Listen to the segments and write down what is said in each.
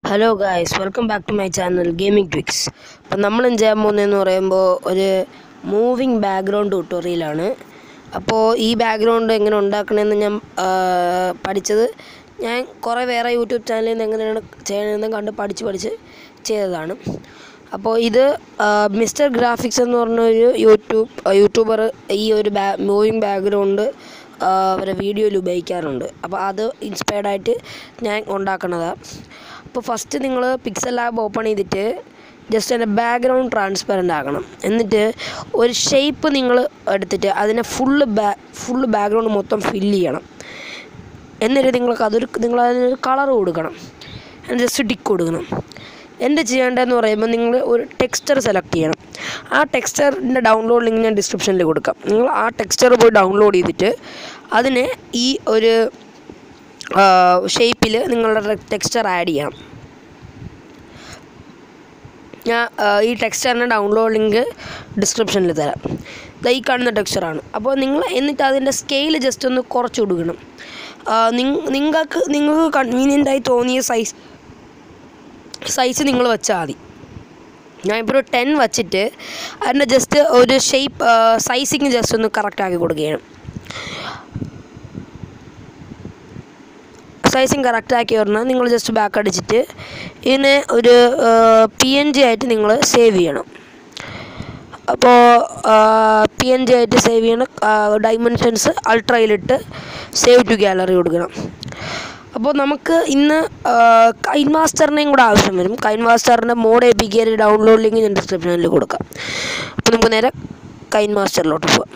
hello guys welcome back to my channel gaming tweaks അപ്പം നമ്മൾ ചെയ്യാൻ പോകുന്നതെന്ന് പറയുമ്പോൾ ഒരു മൂവിങ് ബാക്ക്ഗ്രൗണ്ട് ട്യൂട്ടോറിയലാണ് അപ്പോൾ ഈ ബാക്ക്ഗ്രൗണ്ട് എങ്ങനെ ഉണ്ടാക്കണമെന്ന് ഞാൻ ആ, പഠിച്ചത് ഞാൻ കുറേ വേറെ യൂട്യൂബ് ചാനലിൽ നിന്ന് എങ്ങനെയാണ് ചെയ്യണമെന്ന് കണ്ട് പഠിച്ച് പഠിച്ച് ചെയ്തതാണ് അപ്പോൾ ഇത് മിസ്റ്റർ ഗ്രാഫിക്സ് എന്ന് പറഞ്ഞൊരു യൂട്യൂബ് യൂട്യൂബർ ഈ ഒരു ബാ മൂവിങ് ബാക്ക്ഗ്രൗണ്ട് അവരെ വീഡിയോയിൽ ഉപയോഗിക്കാറുണ്ട് അപ്പോൾ അത് ഇൻസ്പയർഡ് ആയിട്ട് ഞാൻ ഉണ്ടാക്കണതാണ് അപ്പോൾ ഫസ്റ്റ് നിങ്ങൾ പിക്സൽ ലാബ് ഓപ്പൺ ചെയ്തിട്ട് ജസ്റ്റ് അതിൻ്റെ ബാക്ക്ഗ്രൗണ്ട് ട്രാൻസ്പെറൻ്റ് ആക്കണം എന്നിട്ട് ഒരു ഷേപ്പ് നിങ്ങൾ എടുത്തിട്ട് അതിനെ ഫുള്ള് ബാ ഫുള്ള് ബാക്ക്ഗ്രൗണ്ട് മൊത്തം ഫില്ല് ചെയ്യണം എന്നിട്ട് നിങ്ങൾക്ക് അതൊരു നിങ്ങൾ അതിനൊരു കളർ കൊടുക്കണം ജസ്റ്റ് ടിക്ക് കൊടുക്കണം എന്ത് ചെയ്യേണ്ടതെന്ന് പറയുമ്പോൾ നിങ്ങൾ ഒരു ടെക്സ്ചർ സെലക്ട് ചെയ്യണം ആ ടെക്സ്ചറിൻ്റെ ഡൗൺലോഡ് ലിങ്ക് ഞാൻ ഡിസ്ക്രിപ്ഷനിൽ കൊടുക്കാം നിങ്ങൾ ആ ടെക്സ്ചർ പോയി ഡൗൺലോഡ് ചെയ്തിട്ട് അതിനെ ഈ ഒരു ഷേപ്പിൽ നിങ്ങളുടെ ടെക്സ്ചർ ആഡ് ചെയ്യണം ഞാൻ ആ, ഈ ടെക്സ്ചറിൻ്റെ ഡൗൺലോഡ് ലിങ്ക് ഡിസ്ക്രിപ്ഷനിൽ തരാം ദാ ഈ കാണുന്ന ടെക്സ്ചറാണ് അപ്പോൾ നിങ്ങൾ എന്നിട്ട് അതിൻ്റെ സ്കെയിൽ ജസ്റ്റ് ഒന്ന് കുറച്ച് കൊടുക്കണം ആ, നിങ്ങ- നിങ്ങൾക്ക് നിങ്ങൾക്ക് കൺവീനിയൻ്റ് ആയി തോന്നിയ സൈസ് സൈസ് നിങ്ങൾ വെച്ചാൽ മതി ഞാനിപ്പോൾ ഒരു ടെൻ വച്ചിട്ട് അതിൻ്റെ ജസ്റ്റ് ഒരു ഷേപ്പ് സൈസിങ് ജസ്റ്റ് ഒന്ന് കറക്റ്റ് ആക്കി കൊടുക്കുകയാണ് സൈസിങ് കറക്റ്റ് ആക്കി പറഞ്ഞാൽ നിങ്ങൾ ജസ്റ്റ് ബാക്ക് അടിച്ചിട്ട് ഇതിനെ ഒരു പി എൻ ജി ആയിട്ട് നിങ്ങൾ സേവ് ചെയ്യണം അപ്പോൾ പി എൻ ജി ആയിട്ട് സേവ് ചെയ്യണം ഡൈമെൻഷൻസ് അൾട്രയിലിട്ട് സേവ് ടു ഗാലറി കൊടുക്കണം അപ്പോൾ നമുക്ക് ഇന്ന് കൈൻ മാസ്റ്ററിനെയും കൂടെ ആവശ്യം വരും കൈൻ മാസ്റ്ററിൻ്റെ mod A P K download link ഞാൻ ഡിസ്ക്രിപ്ഷനിൽ കൊടുക്കാം അപ്പോൾ നമുക്ക് നേരെ കൈൻ മാസ്റ്ററിലോട്ട് പോവാം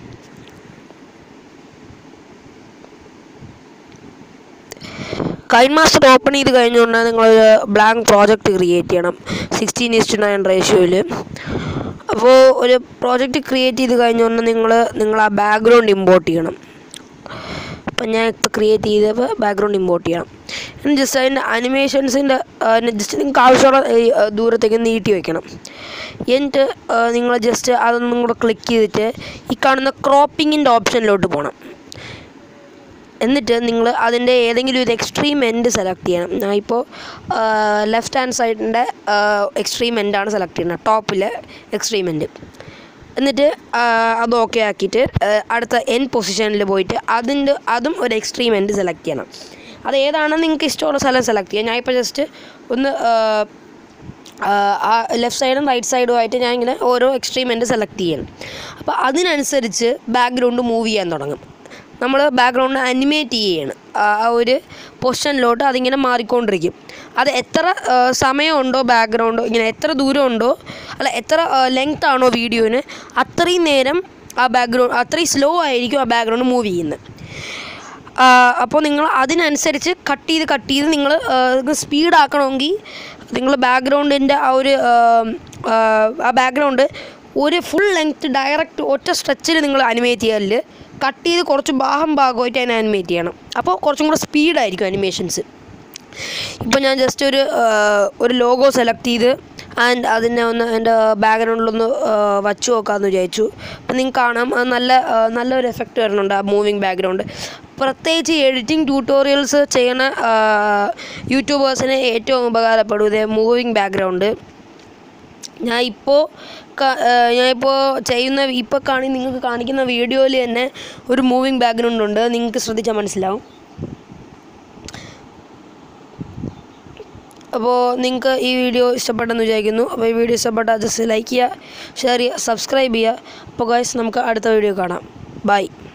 കൈൻ മാസ്റ്റർ ഓപ്പൺ ചെയ്ത് കഴിഞ്ഞുകൊണ്ട് നിങ്ങൾ ബ്ലാങ്ക് പ്രോജക്റ്റ് ക്രിയേറ്റ് ചെയ്യണം സിക്സ്റ്റീൻ ഇസ്റ്റു നയൻ റേഷ്യോയിൽ അപ്പോൾ ഒരു പ്രോജക്റ്റ് ക്രിയേറ്റ് ചെയ്ത് കഴിഞ്ഞുകൊണ്ട് നിങ്ങൾ നിങ്ങൾ ആ ബാക്ക്ഗ്രൗണ്ട് ഇമ്പോർട്ട് ചെയ്യണം അപ്പം ഞാൻ ഇപ്പോൾ ക്രിയേറ്റ് ചെയ്തപ്പോൾ ബാക്ക്ഗ്രൗണ്ട് ഇമ്പോർട്ട് ചെയ്യണം എന്നിട്ട് ജസ്റ്റ് അതിൻ്റെ അനിമേഷൻസിൻ്റെ ജസ്റ്റ് നിങ്ങൾക്ക് ആവശ്യമുള്ള ഈ, ആ, ദൂരത്തേക്ക് നീട്ടി വയ്ക്കണം എന്നിട്ട് നിങ്ങൾ ജസ്റ്റ് അതൊന്നും കൂടെ ക്ലിക്ക് ചെയ്തിട്ട് ഈ കാണുന്ന ക്രോപ്പിങ്ങിൻ്റെ ഓപ്ഷനിലോട്ട് പോകണം എന്നിട്ട് നിങ്ങൾ അതിൻ്റെ ഏതെങ്കിലും ഒരു എക്സ്ട്രീം എൻഡ് സെലക്ട് ചെയ്യണം ഞാൻ ഇപ്പോൾ ലെഫ്റ്റ് ഹാൻഡ് സൈഡിൻ്റെ എക്സ്ട്രീം എൻഡാണ് സെലക്ട് ചെയ്യുന്നത് ടോപ്പിലെ എക്സ്ട്രീം എൻഡ് എന്നിട്ട് ആ, അത് ഓക്കെ ആക്കിയിട്ട് ആ, അടുത്ത എൻ പൊസിഷനിൽ പോയിട്ട് അതിൻ്റെ അതും ഒരു എക്സ്ട്രീം എൻഡ് സെലക്ട് ചെയ്യണം അത് ഏതാണെന്ന് നിങ്ങൾക്ക് ഇഷ്ടമുള്ള സ്ഥലം സെലക്ട് ചെയ്യാം ഞാൻ ഇപ്പോൾ ജസ്റ്റ് ഒന്ന് ആ, ആ ലെഫ്റ്റ് സൈഡും റൈറ്റ് സൈഡും ആയിട്ട് ഞാൻ ഇങ്ങനെ ഓരോ എക്സ്ട്രീം എൻഡ് സെലക്ട് ചെയ്യണം അപ്പോൾ അതിനനുസരിച്ച് ബാക്ക്ഗ്രൗണ്ട് മൂവ് ചെയ്യാൻ തുടങ്ങും നമ്മൾ ബാക്ക്ഗ്രൗണ്ട് അനിമേറ്റ് ചെയ്യണം ആ ആ ഒരു പൊസിഷനിലോട്ട് അതിങ്ങനെ മാറിക്കൊണ്ടിരിക്കും അത് എത്ര ആ, സമയമുണ്ടോ ബാക്ക്ഗ്രൗണ്ടോ ഇങ്ങനെ എത്ര ദൂരമുണ്ടോ അല്ല എത്ര ലെങ്ത് ആണോ വീഡിയോന് അത്രയും നേരം ആ ബാക്ക്ഗ്രൗണ്ട് അത്രയും സ്ലോ ആയിരിക്കും ആ ബാക്ക്ഗ്രൗണ്ട് മൂവ് ചെയ്യുന്നത് അപ്പോൾ നിങ്ങൾ അതിനനുസരിച്ച് കട്ട് ചെയ്ത് കട്ട് ചെയ്ത് നിങ്ങൾ സ്പീഡ് ആക്കണമെങ്കിൽ നിങ്ങൾ ബാക്ക്ഗ്രൗണ്ടിൻ്റെ ആ ഒരു ആ, ആ, ആ ബാക്ക്ഗ്രൗണ്ട് ഒരു ഫുൾ ലെങ്ത് ഡയറക്റ്റ് ഒറ്റ സ്ട്രെച്ചിൽ നിങ്ങൾ അനിമേറ്റ് ചെയ്യാറില്ല കട്ട് ചെയ്ത് കുറച്ച് ഭാഗം ഭാഗമായിട്ട് അതിനെ അനിമേറ്റ് ചെയ്യണം അപ്പോൾ കുറച്ചും കൂടെ സ്പീഡായിരിക്കും അനിമേഷൻസ് ഇപ്പോൾ ഞാൻ ജസ്റ്റ് ഒരു ആ, ഒരു ലോഗോ സെലക്ട് ചെയ്ത് ആൻഡ് അതിനെ ഒന്ന് എൻ്റെ ബാക്ക്ഗ്രൗണ്ടിലൊന്ന് വച്ചു നോക്കാമെന്ന് വിചാരിച്ചു അപ്പം നിങ്ങൾക്ക് കാണാം അത് നല്ല ആ, നല്ലൊരു എഫക്റ്റ് വരുന്നുണ്ട് ആ മൂവിങ് ബാക്ക്ഗ്രൗണ്ട് പ്രത്യേകിച്ച് എഡിറ്റിംഗ് ട്യൂട്ടോറിയൽസ് ചെയ്യണ യൂട്യൂബേഴ്സിന് ഏറ്റവും ഉപകാരപ്പെടും ഇതേ മൂവിങ് ബാക്ക്ഗ്രൗണ്ട് ഞാൻ ഇപ്പോൾ ഞാനിപ്പോൾ ചെയ്യുന്ന ഇപ്പോൾ കാണി നിങ്ങൾക്ക് കാണിക്കുന്ന വീഡിയോയിൽ തന്നെ ഒരു മൂവിങ് ബാക്ക്ഗ്രൗണ്ട് ഉണ്ട് നിങ്ങൾക്ക് ശ്രദ്ധിച്ചാൽ മനസ്സിലാവും അപ്പോൾ നിങ്ങൾക്ക് ഈ വീഡിയോ ഇഷ്ടപ്പെട്ടെന്ന് വിചാരിക്കുന്നു അപ്പോൾ ഈ വീഡിയോ ഇഷ്ടപ്പെട്ടാൽ ജസ്റ്റ് ലൈക്ക് ചെയ്യുക ഷെയർ ചെയ്യുക സബ്സ്ക്രൈബ് ചെയ്യുക അപ്പോൾ ഗൈസ് നമുക്ക് അടുത്ത വീഡിയോ കാണാം ബൈ